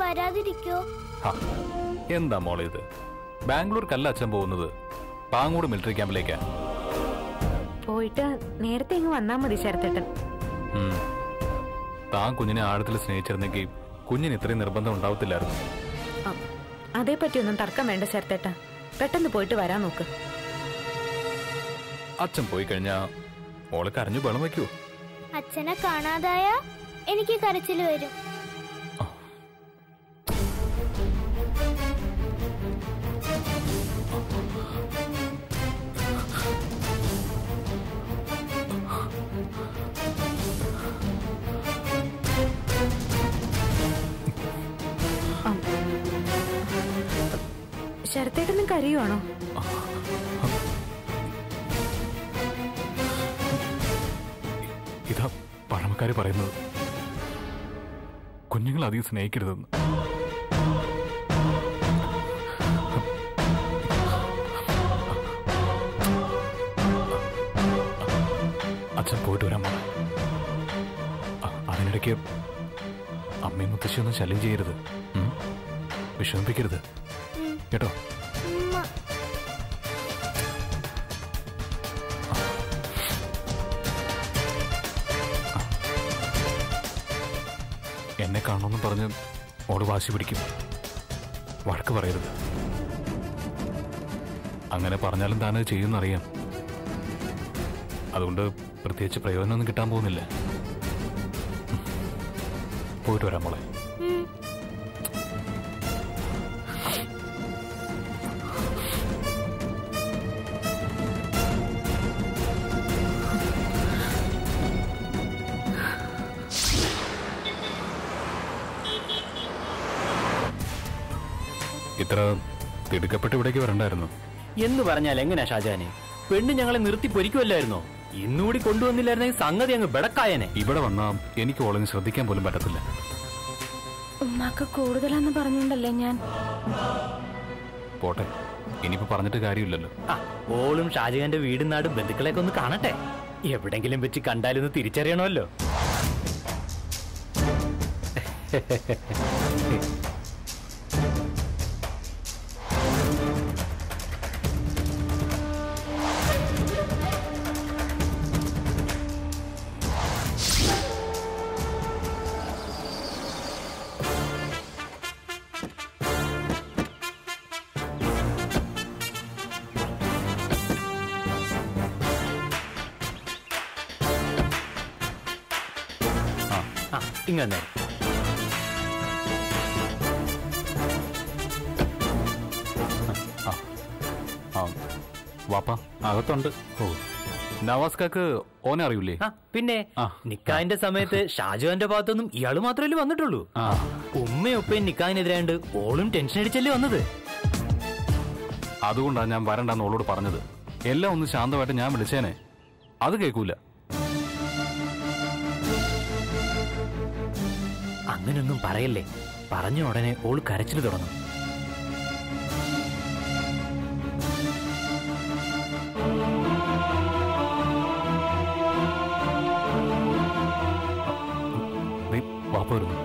വരാതിരിക്കോ ഹാ, എന്താ മോളെ ഇത് ബാംഗ്ലൂർക്കല്ല അച്ഛൻ പോകുന്നത് പാങ്ങോട് മിലിറ്ററി ക്യാമ്പിലേക്കാ പോയിട്ട് നേരത്തെ ഇങ്ങ് വന്നാ മതി ശരത്തേട്ടൻ ഉം. താൻ കുഞ്ഞിനെ ആഴത്തിൽ സ്നേഹിച്ചിരുന്നെങ്കിൽ കുഞ്ഞിന് ഇത്രയും നിർബന്ധം ഉണ്ടാവത്തില്ലായിരുന്നു ആ, അതേപ്പറ്റിയൊന്നും തർക്കം വേണ്ട ശരത്തേട്ട പെട്ടെന്ന് പോയിട്ട് വരാൻ നോക്ക് അച്ഛൻ പോയി കഴിഞ്ഞാ മോളെ കരഞ്ഞു ബളം വയ്ക്കൂ അച്ഛനെ കാണാതായ എനിക്ക് കരച്ചിൽ വരും ശരത്തേട്ടനും കരയുവാണോ ഇതാ പഴമക്കാര് പറയുന്നത് കുഞ്ഞുങ്ങൾ അധികം സ്നേഹിക്കരുതെന്ന് അച്ഛൻ പോയിട്ട് വരാൻ മോളെ അ- അതിനിടയ്ക്ക് അമ്മയും മുത്തശ്ശിയൊന്നും ശല്യം ചെയ്യരുത് ഉം? വിഷമിപ്പിക്കരുത് കേട്ടോ ഉമ്മ എന്നെ കാണണമെന്ന് പറഞ്ഞ് മോള് വാശി പിടിക്കും വഴക്ക് പറയരുത് അങ്ങനെ പറഞ്ഞാലും താനത് ചെയ്യുമെന്നറിയാം അതുകൊണ്ട് പ്രത്യേകിച്ച് പ്രയോജനമൊന്നും കിട്ടാൻ പോകുന്നില്ല ഉം. പോയിട്ട് വരാം മോളെ ഉം. ഇത്ര തിടുക്കപ്പെട്ട് ഇവിടേക്ക് വരണ്ടായിരുന്നു എന്ന് പറഞ്ഞാൽ എങ്ങനെയാ ഷാജാനെ പെണ്ണ് ഞങ്ങളെ നിർത്തി പൊരിക്കുമല്ലായിരുന്നോ ഇന്നുകൂടി കൊണ്ടുവന്നില്ലായിരുന്നെങ്കിൽ സംഗതി അങ്ങ് ബെടക്കായനെ ഇവിടെ വന്നാൽ എനിക്ക് ഓളിന് ശ്രദ്ധിക്കാൻ പോലും പറ്റത്തില്ല ഉമ്മാക്ക് കൂടുതലാന്ന് പറഞ്ഞോണ്ടല്ലേ ഞാൻ പോട്ടെ ഇനിയിപ്പോ പറഞ്ഞിട്ട് കാര്യമില്ലല്ലോ ആ ഓളും ഷാജഹാന്റെ വീടും നാടും ബന്ധുക്കളെയൊക്കെ ഒന്ന് കാണട്ടെ എവിടെങ്കിലും വെച്ച് കണ്ടാലൊന്ന് തിരിച്ചറിയണമല്ലോ ആ ഇങ്ങനെ ആ വാപ്പ അകത്തുണ്ട് ഓ നവാസ്കാക്ക് ഓനെ അറിയില്ലേ ആ പിന്നെ ആ. നിക്കാഹിന്റെ സമയത്ത് ഷാജഹാന്റെ ഭാഗത്തൊന്നും ഇയാള് മാത്രമല്ലേ വന്നിട്ടുള്ളൂ ആ ഉമ്മയും ഉപ്പയും നിക്കാഹിനെതിരാണ്ട് ഓളും ടെൻഷൻ അടിച്ചല്ലേ വന്നത് അതുകൊണ്ടാണ് ഞാൻ വരണ്ടെന്ന് ഓളോട് പറഞ്ഞത് എല്ലാം ഒന്ന് ശാന്തമായിട്ട് ഞാൻ വിളിച്ചേനെ അത് കേൾക്കൂല അങ്ങനൊന്നും പറയല്ലേ പറഞ്ഞ ഉടനെ ഓൾ കരച്ചിൽ തുടങ്ങും ദേ, വാപ്പ വരുന്നു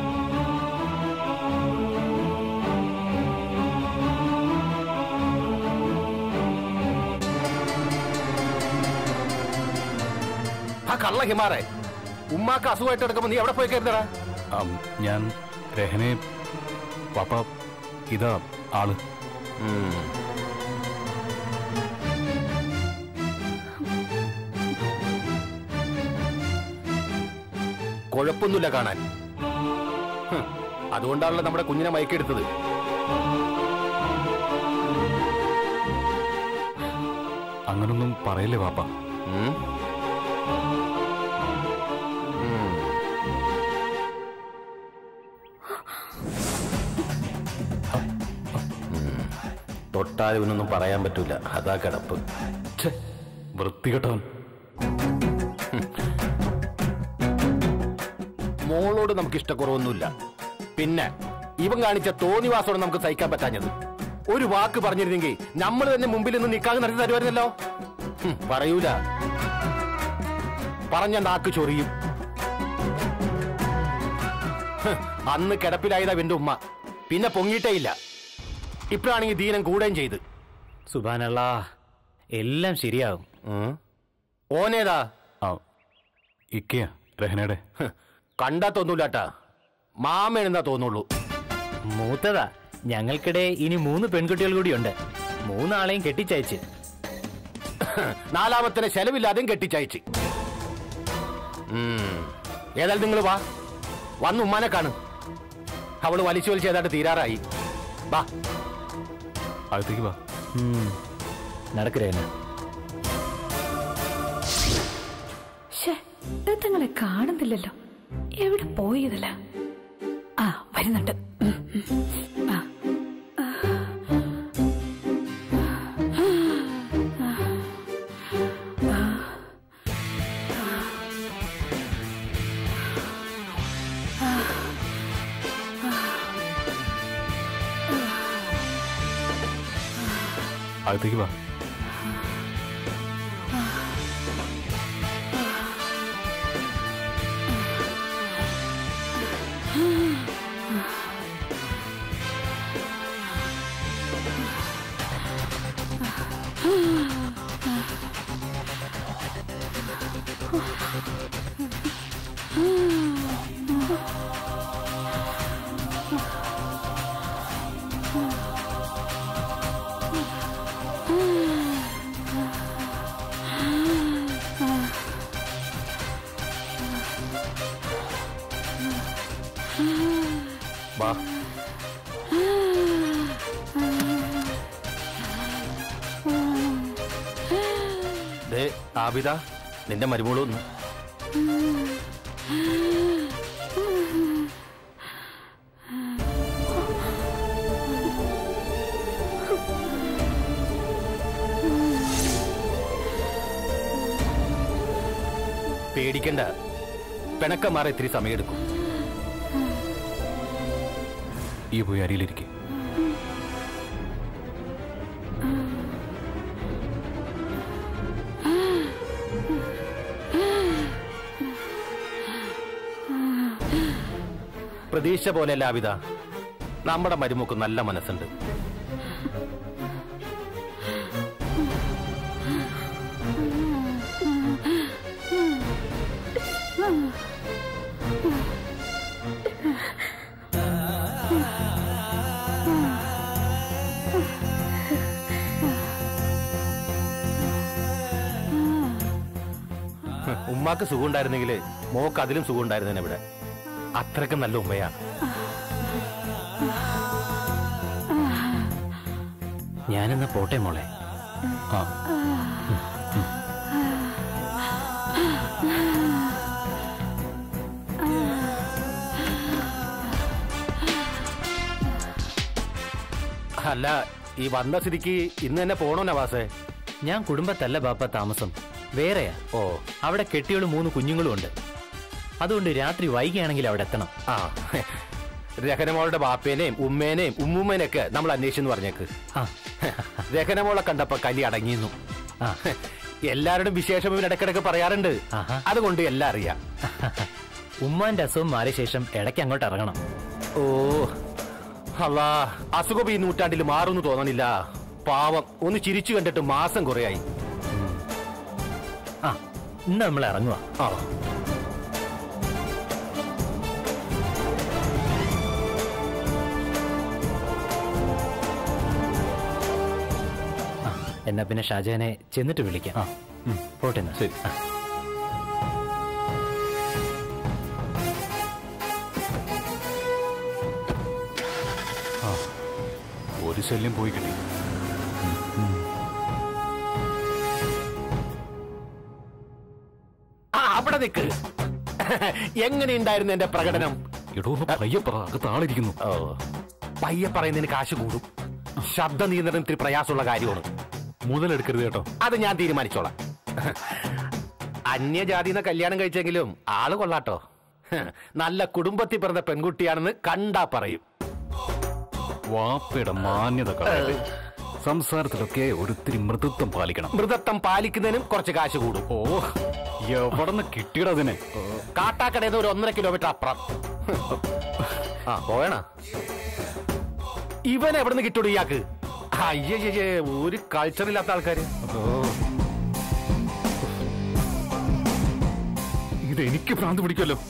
ആ കള്ള ഹിമാറെ ഉമ്മാക്ക് അസുഖമായിട്ട് എടുക്കുമ്പോ നീ എവിടെ പോയി കരുതടാ ആം, ഞാൻ രഹനെ വാപ്പ ഇതാ ആള് കുഴപ്പമൊന്നുമില്ല കാണാൻ ഹ്, അതുകൊണ്ടാണല്ലോ നമ്മുടെ കുഞ്ഞിനെ മയക്കെടുത്തത് അങ്ങനൊന്നും പറയല്ലേ വാപ്പ ഉം? ഉം. ഉം. തൊട്ടാൽ ഇവനൊന്നും പറയാൻ പറ്റൂല അതാ കിടപ്പ് ഛെ, വൃത്തികെട്ടവൻ മോളോട് നമുക്ക് ഇഷ്ടക്കുറവൊന്നുമില്ല പിന്നെ ഇവൻ കാണിച്ച തോന്നിവാസോട് നമുക്ക് സഹിക്കാൻ പറ്റാഞ്ഞത് ഒരു വാക്ക് പറഞ്ഞിരുന്നെങ്കിൽ നമ്മൾ തന്നെ മുമ്പിൽ നിന്ന് നിക്കാതെ നടത്തി തരുമായിരുന്നല്ലോ ഹും, പറയൂല പറഞ്ഞ നാക്ക് ചൊറിയും ഹ്, അന്ന് കിടപ്പിലായതാ എന്റെ ഉമ്മ പിന്നെ പൊങ്ങിയിട്ടേ ഇല്ല ഇപ്പോഴാണെങ്കിൽ ദീനം കൂടുകയും ചെയ്ത് സുബാനല്ലാ എല്ലാം ശരിയാവും ഉം. ഓനേതാ ആ ഇക്കയാ രഹനയുടെ ഹ്, കണ്ടാ തോന്നൂലാട്ടാ മാമേണെന്നാ തോന്നുള്ളൂ മൂത്തതാ ഞങ്ങൾക്കിടെ ഇനി മൂന്ന് പെൺകുട്ടികൾ കൂടിയുണ്ട് മൂന്നാളെയും കെട്ടിച്ചയച്ച് നാലാമത്തിന് ചെലവില്ലാതെയും കെട്ടിച്ചയച്ച് ഉം. ഏതായാലും നിങ്ങൾ വാ വന്ന് ഉമ്മാനെ കാണും അവള് വലിച്ചു വലിച്ച് ഏതാണ്ട് തീരാറായി വാ അകത്തേക്ക് വാ നടക്കരേന ശ്ശേ, രഥങ്ങളെ കാണുന്നില്ലല്ലോ എവിടെ പോയതല്ല ആ വരുന്നുണ്ട് ഉം, ഉം. ആ. അകത്തേക്ക് വാ വാ ദേ ആബിദ നിന്റെ മരുമോളൊന്ന് പേടിക്കണ്ട പിണക്കം മാറി ഇത്തിരി സമയമെടുക്കും ഈ പോയി അരിയിലിരിക്കെ പ്രതീക്ഷ പോലെയല്ല ആബിദ നമ്മുടെ മരുമക്ക് നല്ല മനസ്സുണ്ട് ഉമ്മാക്ക് സുഖം ഉണ്ടായിരുന്നെങ്കിൽ മോക്ക് അതിലും സുഖം ഉണ്ടായിരുന്നേനെ ഇവിടെ അത്രയ്ക്ക് നല്ല ഉമ്മയാണ് ഞാനെന്നാ പോട്ടെ മോളെ ആ അല്ല ഈ വന്ന സ്ഥിതിക്ക് ഇന്ന് തന്നെ പോണോ നവാസേ ഞാൻ കുടുംബത്തല്ല ബാപ്പ താമസം വേറെയാ ഓ അവിടെ കെട്ടിയോളും മൂന്ന് കുഞ്ഞുങ്ങളും ഉണ്ട് അതുകൊണ്ട് രാത്രി വൈകിയാണെങ്കിൽ അവിടെ എത്തണം ആ രഹനമോളുടെ ബാപ്പേനെയും ഉമ്മേനെയും ഉമ്മൂമ്മേനെയൊക്കെ നമ്മൾ അന്വേഷിച്ചെന്ന് പറഞ്ഞേക്ക് ആ രഹനമോളെ കണ്ടപ്പോ കലി അടങ്ങിയിരുന്നു ആ എല്ലാവരുടെയും വിശേഷം ഇവൻ ഇടയ്ക്കിടയ്ക്ക് പറയാറുണ്ട് ആഹാ. അതുകൊണ്ട് എല്ലാം അറിയാം ഉമ്മാന്റെ അസുഖം മാറിയ ശേഷം ഇടയ്ക്ക് അങ്ങോട്ട് ഇറങ്ങണം ഓ അല്ലാ അസുഖം ഈ നൂറ്റാണ്ടിൽ മാറുന്നു തോന്നണില്ല പാവം ഒന്ന് ചിരിച്ചു കണ്ടിട്ട് മാസം കുറയായി ആ ഇന്ന് നമ്മൾ ഇറങ്ങുക ആ എന്നാ പിന്നെ ഷാജഹാനെ ചെന്നിട്ട് വിളിക്കാം ആ ഉം. പോട്ടെ എന്നാ. ശരി. ആ. ഒരു ശല്യം പോയി കിട്ടി ആ അവിടെ നിക്ക് എങ്ങനെയുണ്ടായിരുന്നു എന്റെ പ്രകടനം എടോ ഒന്ന് പയ്യെ പറ അകത്ത് ആളിരിക്കുന്നു ഓ പയ്യെ പറയുന്നതിന് കാശ് കൂടും ശബ്ദ നിയന്ത്രണം ഇത്തിരി പ്രയാസമുള്ള കാര്യമാണ് മുതലെടുക്കരുത് കേട്ടോ അത് ഞാൻ തീരുമാനിച്ചോളാം അന്യജാതിന്ന് കല്യാണം കഴിച്ചെങ്കിലും ആള് കൊള്ളാട്ടോ നല്ല കുടുംബത്തിൽ പിറന്ന പെൺകുട്ടിയാണെന്ന് കണ്ടാ പറയും വാപ്പയുടെ മാന്യത കളയരുത് സംസാരത്തിലൊക്കെ ഒരിത്തിരി മൃദുത്വം പാലിക്കണം മൃതത്വം പാലിക്കുന്നതിനും കുറച്ച് കാശ് കൂടും ഓ എവിടെന്ന് കിട്ടിയട അതിനെ കാട്ടാക്കടയിൽ നിന്ന് ഒരു ഒന്നര കിലോമീറ്റർ അപ്പുറം ആ പോയണ ഇവൻ എവിടെ നിന്ന് കിട്ടൂടി ഇയാൾക്ക് അയ്യേ ഒരു കൾച്ചർ ഇല്ലാത്ത ആൾക്കാര് ഇത് എനിക്ക് ഭ്രാന്ത് പിടിക്കുമല്ലോ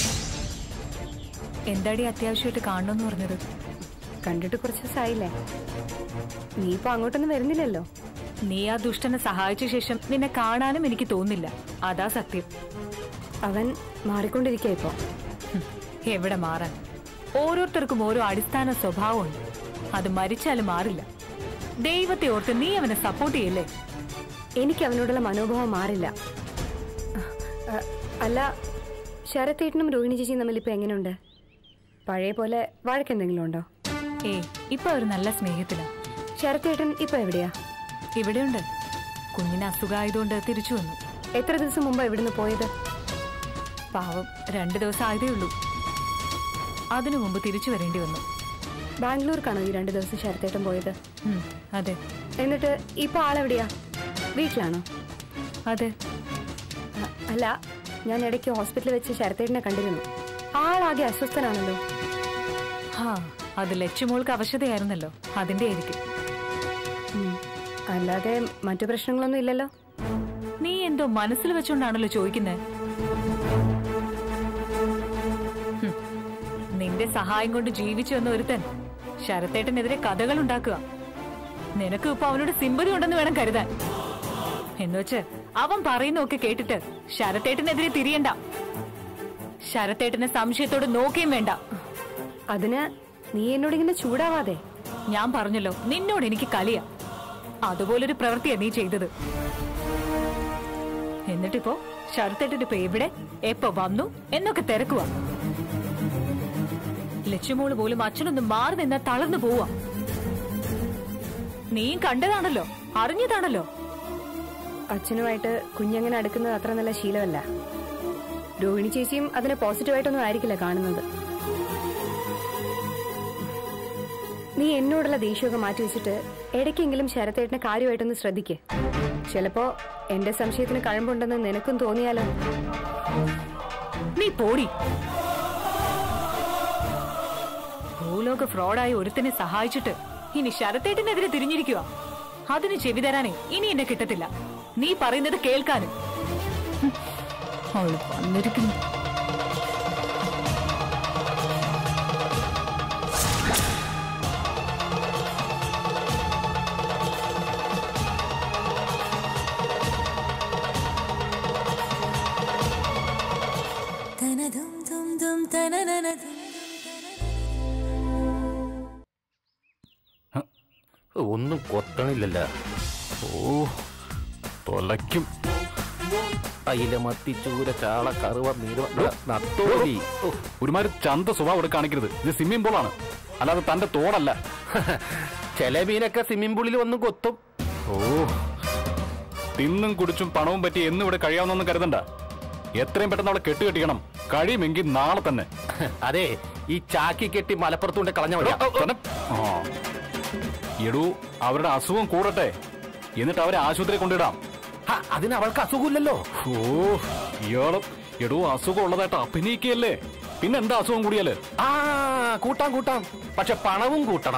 എന്താടി അത്യാവശ്യമായിട്ട് കാണണമെന്ന് പറഞ്ഞത് കണ്ടിട്ട് കുറച്ച് ദിവസമായില്ലേ നീ ഇപ്പൊ അങ്ങോട്ടൊന്നും വരുന്നില്ലല്ലോ നീ ആ ദുഷ്ടനെ സഹായിച്ച ശേഷം നിന്നെ കാണാനും എനിക്ക് തോന്നില്ല അതാ സത്യം അവൻ മാറിക്കൊണ്ടിരിക്കുക ഇപ്പൊ ഹും, എവിടെ മാറാൻ ഓരോരുത്തർക്കും ഓരോ അടിസ്ഥാന സ്വഭാവമുണ്ട് അത് മരിച്ചാലും മാറില്ല ദൈവത്തെ ഓർത്ത് നീ അവനെ സപ്പോർട്ട് ചെയ്യല്ലേ എനിക്ക് അവനോടുള്ള മനോഭാവം മാറില്ല അ, അല്ല ശരത്തേട്ടനും രോഹിണി ചേച്ചിയും തമ്മിൽ ഇപ്പൊ എങ്ങനെയുണ്ട് പഴയ പോലെ വഴക്കെന്തെങ്കിലും ഉണ്ടോ ഏ ഇപ്പൊ അവർ നല്ല സ്നേഹത്തിലാ ശരത്തേട്ടൻ ഇപ്പൊ എവിടെയാ ഇവിടെയുണ്ട് കുഞ്ഞിന് അസുഖമായതുകൊണ്ട് തിരിച്ചു വന്നു എത്ര ദിവസം മുമ്പാ ഇവിടുന്ന് പോയത് പാവം രണ്ടു ദിവസം ആയതേ ഉള്ളൂ അതിനു മുമ്പ് തിരിച്ചു വരേണ്ടി വന്നു ബാംഗ്ലൂർക്കാണോ ഈ രണ്ട് ദിവസം ശരത്തേട്ടൻ പോയത് ഉം, അതെ എന്നിട്ട് ഇപ്പൊ ആളെവിടെയാ വീട്ടിലാണോ അതെ അ, അല്ല ഞാൻ ഇടയ്ക്ക് ഹോസ്പിറ്റലിൽ വെച്ച് ശരത്തേട്ടനെ കണ്ടിരുന്നു ആളാകെ അസ്വസ്ഥനാണല്ലോ ഹാ അത് ലച്ചുമോൾക്ക് അവശതയായിരുന്നല്ലോ അതിന്റെ ആയിരിക്കും ഉം. അല്ലാതെ മറ്റു പ്രശ്നങ്ങളൊന്നും ഇല്ലല്ലോ നീ എന്തോ മനസ്സിൽ വെച്ചോണ്ടാണല്ലോ ചോദിക്കുന്നത് നിന്റെ സഹായം കൊണ്ട് ജീവിച്ചു വന്ന ഒരുത്തൻ ശരത്തേട്ടനെതിരെ കഥകൾ ഉണ്ടാക്കുക നിനക്ക് ഇപ്പൊ അവനോട് സിമ്പതി ഉണ്ടെന്ന് വേണം കരുതാൻ എന്നുവെച്ച് അവൻ പറയുന്നൊക്കെ കേട്ടിട്ട് ശരത്തേട്ടനെതിരെ തിരിയണ്ട ശരത്തേട്ടനെ സംശയത്തോട് നോക്കുകയും വേണ്ട അതിന് നീ എന്നോട് ഇങ്ങനെ ചൂടാവാതെ ഞാൻ പറഞ്ഞല്ലോ നിന്നോട് എനിക്ക് കലിയ അതുപോലൊരു പ്രവൃത്തിയാ നീ ചെയ്തത് എന്നിട്ടിപ്പോ ശരത്തേട്ടിട്ട് ഇപ്പൊ എവിടെ എപ്പോ വന്നു എന്നൊക്കെ തിരക്കുക ലക്ഷ്യമോള് പോലും അച്ഛനൊന്ന് മാറി നിന്നാ തളർന്നു പോവാ നീയും കണ്ടതാണല്ലോ അറിഞ്ഞതാണല്ലോ അച്ഛനുമായിട്ട് കുഞ്ഞങ്ങനെ അടുക്കുന്നത് അത്ര നല്ല ശീലമല്ല രോഹിണി ചേച്ചിയും അതിനെ പോസിറ്റീവായിട്ടൊന്നും ആയിരിക്കില്ല കാണുന്നത് നീ എന്നോടുള്ള ദേഷ്യമൊക്കെ മാറ്റി വെച്ചിട്ട് ഇടയ്ക്കെങ്കിലും ശരത്തേട്ടനെ കാര്യമായിട്ടൊന്ന് ശ്രദ്ധിക്ക് ചിലപ്പോ എന്റെ സംശയത്തിന് കഴമ്പുണ്ടെന്ന് നിനക്കും തോന്നിയാലോ നീ പോടി ഭൂലോക ഫ്രോഡായ ഒരുത്തനെ സഹായിച്ചിട്ട് ഇനി ശരത്തേട്ടിനെതിരെ തിരിഞ്ഞിരിക്കുക അതിന് ചെവി തരാനേ ഇനി എന്നെ കിട്ടത്തില്ല നീ പറയുന്നത് കേൾക്കാനും ഹും, അവള് വന്നിരിക്കുന്നു ഒന്നും കൊത്തണില്ലല്ല ഓ തൊലയ്ക്കും അയില മത്തി ചൂര ചാള കറുവ നീരുവ നത്തോലി ഓ, ഒരുമാതിരി ചന്ത സ്വഭാവം ഇവിടെ കാണിക്കരുത് ഇത് സ്വിമ്മിംഗ് പൂളാണ് അല്ലാതെ തന്റെ തോടല്ല ചില മീനൊക്കെ സ്വിമ്മിംഗ് പൂളിൽ വന്ന് കൊത്തും ഓ തിന്നും കുടിച്ചും പണവും പറ്റി എന്നും ഇവിടെ കഴിയാവുന്നൊന്നും കരുതണ്ട എത്രയും പെട്ടെന്ന് അവളെ കെട്ടുകെട്ടിക്കണം കഴിയുമെങ്കിൽ നാളെ തന്നെ അതെ ഈ ചാക്കി കെട്ടി മലപ്പുറത്തുകൊണ്ട് കളഞ്ഞ വഴിയാ തന്നെ. ആ. എടൂ അവരുടെ അസുഖം കൂടട്ടെ എന്നിട്ട് അവരെ ആശുപത്രി കൊണ്ടിടാം ഹ, അതിന് അവൾക്ക് അസുഖമില്ലല്ലോ ഓ ഇയാള് എടൂ അസുഖം ഉള്ളതായിട്ട് അഭിനയിക്കുകയല്ലേ പിന്നെ എന്താ അസുഖം കൂടിയാല് ആ കൂട്ടാം കൂട്ടാം പക്ഷെ പണവും കൂട്ടണം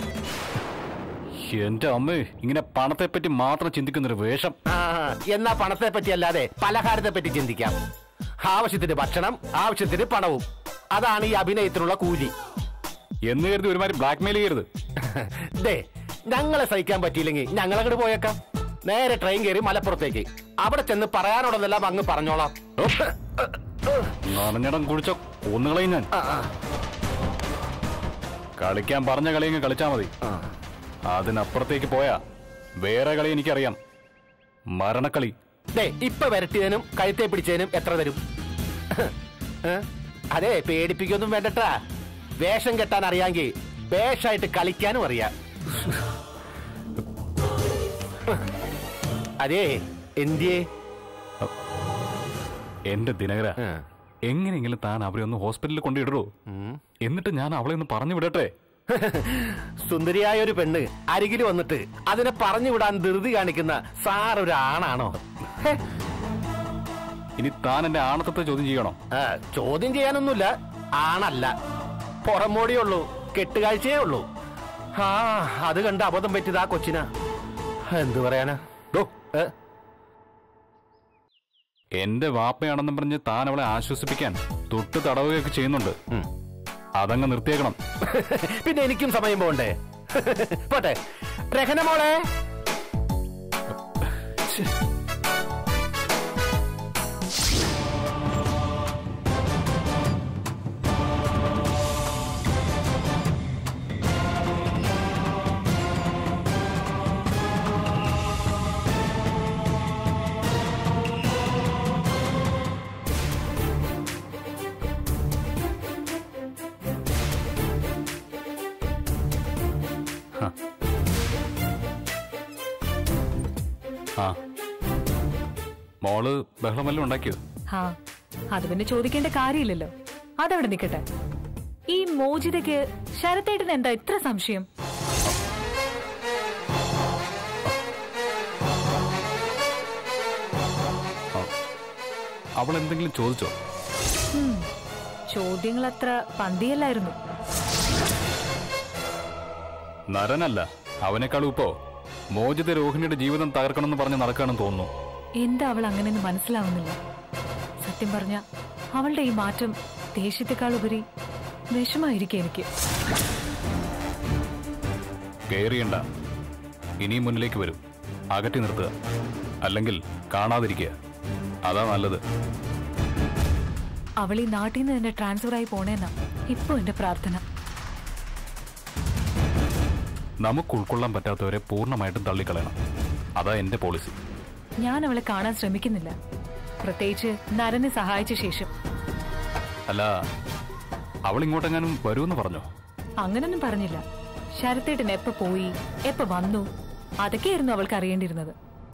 എന്റെ അമ്മേ ഇങ്ങനെ പണത്തെ പറ്റി മാത്രം ചിന്തിക്കുന്നൊരു വേഷം ആ എന്നാ പണത്തെ പറ്റി അല്ലാതെ പലഹാരത്തെ പറ്റി ചിന്തിക്കാം ആവശ്യത്തിന് ഭക്ഷണം ആവശ്യത്തിന് പണവും അതാണ് ഈ അഭിനയത്തിനുള്ള കൂലി എന്ന് കരുതി ഒരുമാതിരി ബ്ലാക്ക് മെയിൽ ചെയ്യരുത് ദേ ഞങ്ങളെ സഹിക്കാൻ പറ്റിയില്ലെങ്കിൽ ഞങ്ങളങ്ങോട്ട് പോയേക്കാം നേരെ ട്രെയിൻ കയറി മലപ്പുറത്തേക്ക് അവിടെ ചെന്ന് പറയാനുള്ളതെല്ലാം അങ്ങ് പറഞ്ഞോളാം നനഞ്ഞടം കുടിച്ച കൊന്നുകളയും ഞാൻ ആ, ആ, കളിക്കാൻ പറഞ്ഞ കളിയങ്ങ് കളിച്ചാ മതി ആ. അതിനപ്പുറത്തേക്ക് പോയാ വേറെ കളി എനിക്കറിയാം മരണക്കളി ദേ ഇപ്പൊ വരട്ടിയതിനും കഴുത്തെ പിടിച്ചതിനും എത്ര തരും ഏ? അതെ പേടിപ്പിക്കൊന്നും വേണ്ടട്ടാ വേഷം കെട്ടാൻ അറിയാമെങ്കിൽ ബേഷായിട്ട് കളിക്കാനും അറിയാം അതെ എന്തിയേ എന്റെ ദിനകര ആ. എങ്ങനെയെങ്കിലും താൻ അവരെ ഒന്ന് ഹോസ്പിറ്റലിൽ കൊണ്ടിടൂ എന്നിട്ട് ഞാൻ അവളെ ഒന്ന് പറഞ്ഞു വിടട്ടെ സുന്ദരിയായ ഒരു പെണ്ണ് അരികിൽ വന്നിട്ട് അതിനെ പറഞ്ഞു വിടാൻ ധൃതി കാണിക്കുന്ന സാർ ഒരു ആണാണോ ഹെ, ഇനി താൻ എന്റെ ആണത്തത്തെ ചോദ്യം ചെയ്യണോ ആ, ചോദ്യം ചെയ്യാനൊന്നുമില്ല ആണല്ല പുറമോടിയേ ഉള്ളൂ കെട്ടുകാഴ്ചയേ ഉള്ളൂ ആ അത് കണ്ട് അബദ്ധം പറ്റിയത് ആ കൊച്ചിനാ എന്തു പറയാനാ ഡോ ഏ? എന്റെ വാപ്പയാണെന്നും പറഞ്ഞ് താൻ അവളെ ആശ്വസിപ്പിക്കാൻ തൊട്ട് തടവുകയൊക്കെ ചെയ്യുന്നുണ്ട് ഉം. അതങ്ങ് നിർത്തിയേക്കണം പിന്നെ എനിക്കും സമയം പോണ്ടേ പോട്ടെ രഹന മോളെ ആ മോള് ബഹളം വല്ലതും ഉണ്ടാക്കിയോ ഹാ അത് പിന്നെ ചോദിക്കേണ്ട കാര്യമില്ലല്ലോ അതവിടെ നിൽക്കട്ടെ ഈ മോചിതയ്ക്ക് ശരത്തേട്ടന് എന്താ ഇത്ര സംശയം അവൾ എന്തെങ്കിലും ചോദിച്ചോ ചോദ്യങ്ങൾ അത്ര പന്തിയല്ലായിരുന്നു നരനല്ല അവനേക്കാളും ഇപ്പോ മോചിത രോഹിണിയുടെ ജീവിതം തകർക്കണമെന്ന് പറഞ്ഞ് നടക്കുകയാണെന്ന് തോന്നുന്നു എന്താ അവൾ അങ്ങനെയൊന്ന് മനസ്സിലാവുന്നില്ല സത്യം പറഞ്ഞ അവളുടെ ഈ മാറ്റം ദേഷ്യത്തെക്കാൾ ഉപരി വിഷമായിരിക്കും എനിക്ക് കയറിയണ്ട ഇനിയും മുന്നിലേക്ക് വരും അകറ്റി നിർത്തുക അല്ലെങ്കിൽ കാണാതിരിക്കുക അതാ നല്ലത് അവൾ ഈ നാട്ടിൽ നിന്ന് തന്നെ ട്രാൻസ്ഫർ ആയി പോണേന്നാ ഇപ്പൊ എന്റെ പ്രാർത്ഥന നമുക്ക് ഉൾക്കൊള്ളാൻ പറ്റാത്തവരെ പൂർണ്ണമായിട്ടും തള്ളിക്കളയണം അതാ എന്റെ പോളിസി ഞാൻ അവളെ കാണാൻ ശ്രമിക്കുന്നില്ല പ്രത്യേകിച്ച് നരനെ സഹായിച്ച ശേഷം അല്ല അവൾ ഇങ്ങോട്ടെങ്ങാനും വരുമെന്ന് പറഞ്ഞോ അങ്ങനൊന്നും പറഞ്ഞില്ല ശരത്തേട്ടൻ എപ്പ പോയി എപ്പ വന്നു അതൊക്കെയായിരുന്നു അവൾക്ക് അറിയേണ്ടിയിരുന്നത്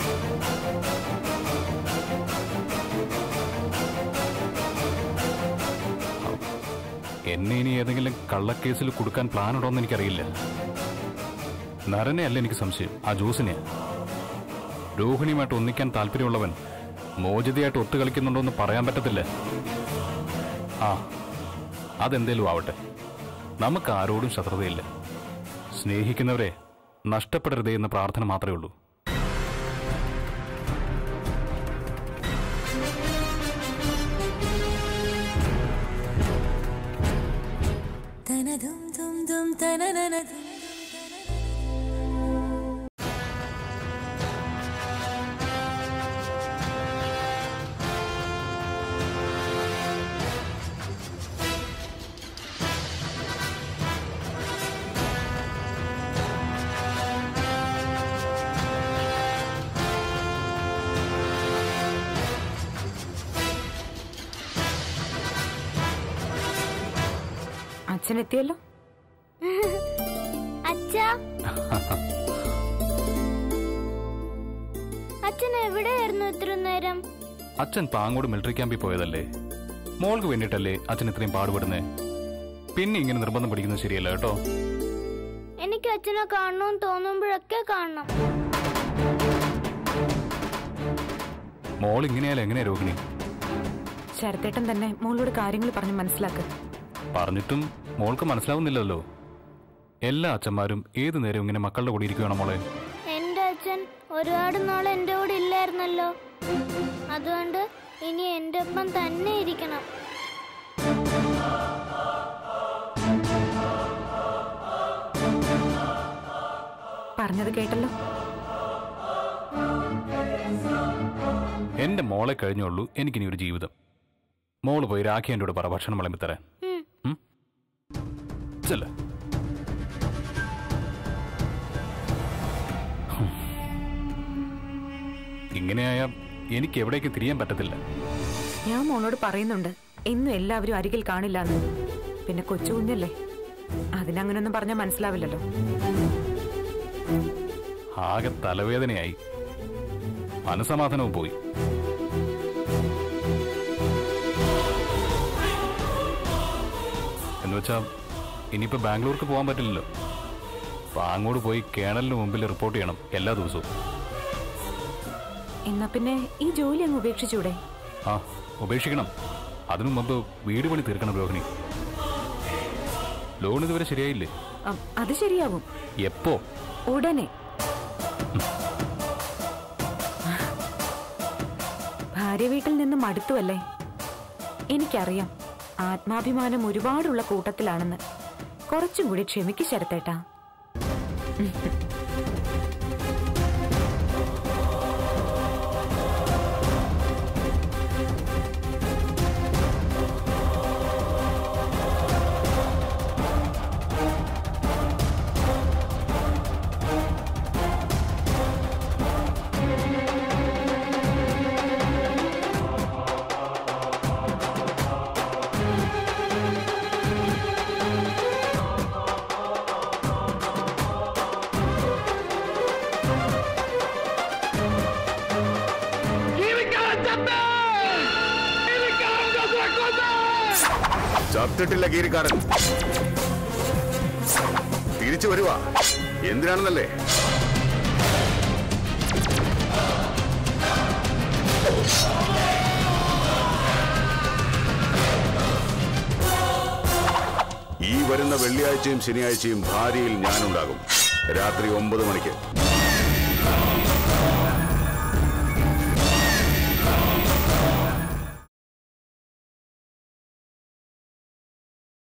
എന്നെ ഇനി ഏതെങ്കിലും കള്ളക്കേസിൽ കൊടുക്കാൻ പ്ലാൻ ഉണ്ടോ എന്ന് എനിക്കറിയില്ല നരനെ അല്ല എനിക്ക് സംശയം ആ ജോസിനെ രോഹിണിയുമായിട്ട് ഒന്നിക്കാൻ താല്പര്യമുള്ളവൻ മോചിതയായിട്ട് ഒത്തു കളിക്കുന്നുണ്ടോ എന്ന് പറയാൻ പറ്റത്തില്ല ആ അതെന്തേലും ആവട്ടെ നമുക്ക് ആരോടും ശത്രുതയില്ല സ്നേഹിക്കുന്നവരെ നഷ്ടപ്പെടരുതേ എന്ന പ്രാർത്ഥന മാത്രമേ ഉള്ളൂ അച്ഛൻ എത്തിയല്ലോ അച്ഛാ അച്ഛൻ എവിടെയായിരുന്നു ഇത്ര നേരം അച്ഛൻ പാങ്ങോട് മിലിറ്ററി ക്യാമ്പിൽ പോയതല്ലേ മോൾക്ക് വേണ്ടിയിട്ടല്ലേ അച്ഛൻ ഇത്രയും പാടുപെടുന്നേ പിന്നെ ഇങ്ങനെ നിർബന്ധം പിടിക്കുന്നത് ശരിയല്ല കേട്ടോ എനിക്ക് അച്ഛനെ കാണണമെന്ന് തോന്നുമ്പോഴൊക്കെ കാണണം മോൾ ഇങ്ങനെയാലും എങ്ങനെയാ രോഹിണി ശരത്തേട്ടൻ തന്നെ മോളോട് കാര്യങ്ങൾ പറഞ്ഞ് മനസ്സിലാക്ക് പറഞ്ഞിട്ടും മോൾക്ക് മനസ്സിലാവുന്നില്ലല്ലോ എല്ലാ അച്ഛന്മാരും ഏതു നേരം ഇങ്ങനെ മക്കളുടെ കൂടെ ഇരിക്കുകയാണ് മോളെ എന്റെ അച്ഛൻ ഒരുപാട് നാൾ എന്റെ കൂടെ ഇല്ലായിരുന്നല്ലോ അതുകൊണ്ട് ഇനി എന്റെ ഒപ്പം തന്നെ ഇരിക്കണം പറഞ്ഞത് കേട്ടല്ലോ എന്റെ മോളെ കഴിഞ്ഞുള്ളൂ എനിക്കിനി ഒരു ജീവിതം മോള് പോയി രാഖി എൻ്റെ കൂടെ പറ ഭക്ഷണം വിളമ്പി തരാൻ ഉം. ഉം? ചെല്ല് ഹും. ഇങ്ങനെയായ എനിക്ക് എവിടേക്ക് തിരിയാൻ പറ്റത്തില്ല ഞാൻ മോളോട് പറയുന്നുണ്ട് എന്നും എല്ലാവരും അരികിൽ കാണില്ല എന്ന് പിന്നെ കൊച്ചു കുഞ്ഞല്ലേ അതിനങ്ങനൊന്നും പറഞ്ഞാൽ മനസ്സിലാവില്ലല്ലോ ആകെ തലവേദനയായി മനസമാധാനവും പോയി എന്നുവെച്ചാ ഇനിയിപ്പോ ബാംഗ്ലൂർക്ക് പോകാൻ പറ്റില്ലല്ലോ അപ്പൊ അങ്ങോട്ട് പോയി കേണലിന് മുമ്പിൽ റിപ്പോർട്ട് ചെയ്യണം എല്ലാ ദിവസവും എന്നാ പിന്നെ ഈ ജോലി അങ്ങ് ഉപേക്ഷിച്ചൂടെ ആ ഉപേക്ഷിക്കണം അതിനു മുമ്പ് വീട് പണി തീർക്കണം രോഹിണി ലോൺ ഇതുവരെ ശരിയായില്ലേ അം, അത് ശരിയാവും എപ്പോ ഉടനെ ഭാര്യ വീട്ടിൽ നിന്ന് മടുത്തുവല്ലേ എനിക്കറിയാം ആത്മാഭിമാനം ഒരുപാടുള്ള കൂട്ടത്തിലാണെന്ന് കുറച്ചും കൂടി ക്ഷമിക്ക് ശരത്തേട്ടാ ചത്തിട്ടില്ല കീരിക്കാരൻ തിരിച്ചു വരുവാ എന്തിനാണെന്നല്ലേ ഈ വരുന്ന വെള്ളിയാഴ്ചയും ശനിയാഴ്ചയും ഭാര്യയിൽ ഞാനുണ്ടാകും രാത്രി ഒമ്പത് മണിക്ക്